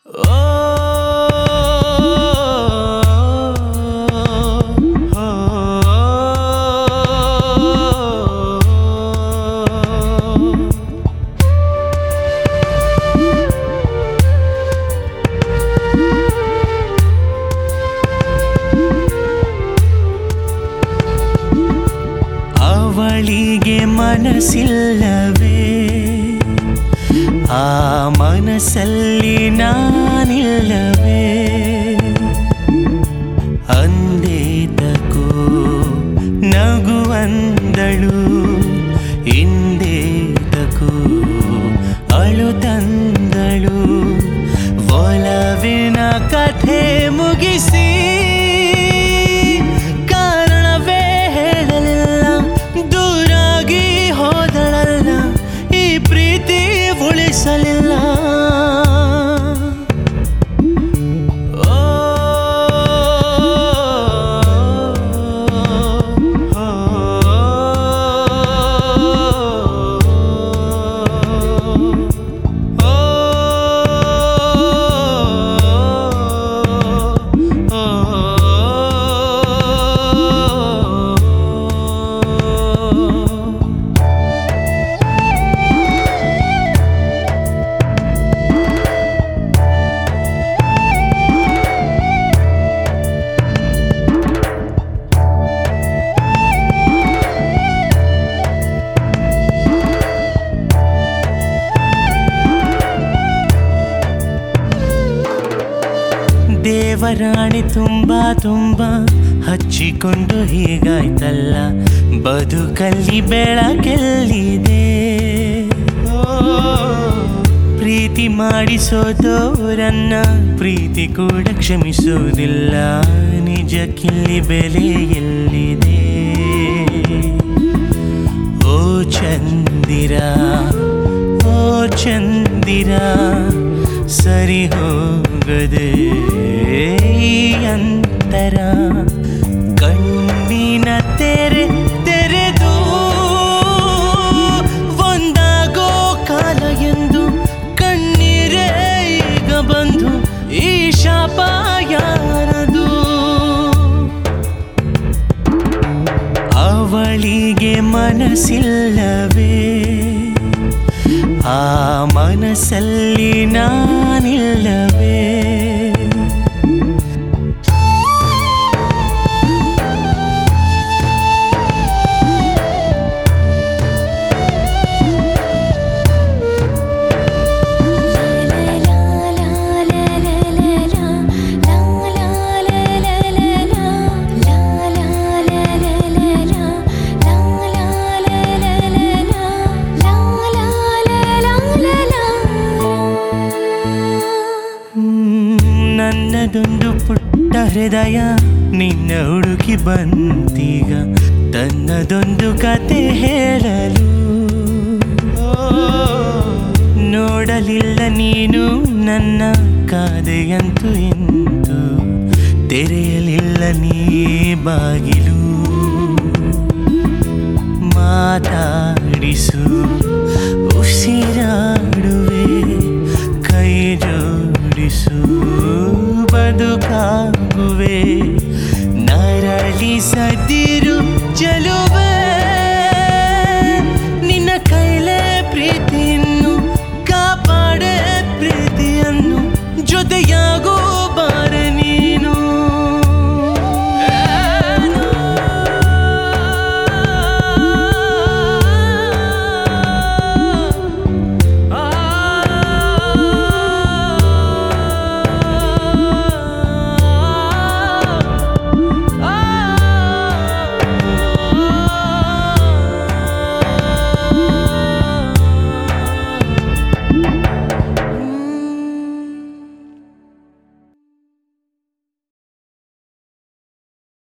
ಅವಳಿಗೆ ಮನಸ್ಸಿಲ್ಲವೇ ಆ ಮನಸ್ಸಲ್ಲಿ ನಾನಿಲ್ಲವೇ ಅಂದೇತಕೋ ನಗುವಂದಳು ಇಂದೇತಕೋ ಅಳುತ್ತಂದಳು ಒಲವಿನ ಕಥೆ ಮುಗಿಸಿ ಕಾರಣವೇ ಹೇಳಲಿಲ್ಲ ದೂರಾಗಿ ಹೋದಳಲ್ಲ ಈ ಪ್ರೀತಿ ಉಳಿಸಲಿಲ್ಲ ಓ, ಓ, ಓ, ಓ, ಓ. ದೇವರಾಣಿ ತುಂಬಾ ತುಂಬಾ ಹಚ್ಚಿಕೊಂಡು ಹೀಗಾಯ್ತಲ್ಲ ಬದುಕಲ್ಲಿ ಬೆಳಕೆಲ್ಲಿದೆ ಓ, ಪ್ರೀತಿ ಮಾಡಿಸೋದೋರನ್ನ ಪ್ರೀತಿ ಕೂಡ ಕ್ಷಮಿಸೋದಿಲ್ಲ ನಿಜಕ್ಕಿಲ್ಲಿ ಬೆಲೆ ಎಲ್ಲಿದೆ ಓ ಚಂದಿರ ಓ ಚಂದಿರ ಸರಿ ಹೋಗದೆ ಈ ಅಂತರ ಕಣ್ಣಿನ ತೆರೆ ತೆರೆದು ಒಂದಾಗೋ ಕಾಲ ಎಂದು ಕಣ್ಣೀರೇ ಈಗ ಬಂದು ಈ ಶಾಪ ಯಾರದು ಅವಳಿಗೆ ಮನಸ್ಸಿಲ್ಲವೇ ಆ ಮನಸ್ಸಲ್ಲಿ ನಾನಿಲ್ಲವೇ ಹ್ಮ್, ನನ್ನದೊಂದು ಪುಟ್ಟ ಹೃದಯ ನಿನ್ನ ಹುಡುಕಿ ಬಂತೀಗ ತನ್ನದೊಂದು ಕತೆ ಹೇಳಲು ಓ, ನೋಡಲಿಲ್ಲ ನೀನು ನನ್ನ ಕಾದೆಯಂತೂ ಎಂದು ತೆರೆಯಲಿಲ್ಲ ನೀ ಬಾಗಿಲು ಮಾತಾಡಿಸು ಉಸಿರಾಡುವೆ ಕೈ ಜೋಡಿಸು ಬದುಕಾಗುವೆ ನರಳಿಸದಿರು ಚೆಲುವೆ ನಿನ್ನ ಕೈಲೇ ಪ್ರೀತಿಯನ್ನು ಕಾಪಾಡೆ ಪ್ರೀತಿಯನ್ನು ಜೊತೆಯಾಗೋ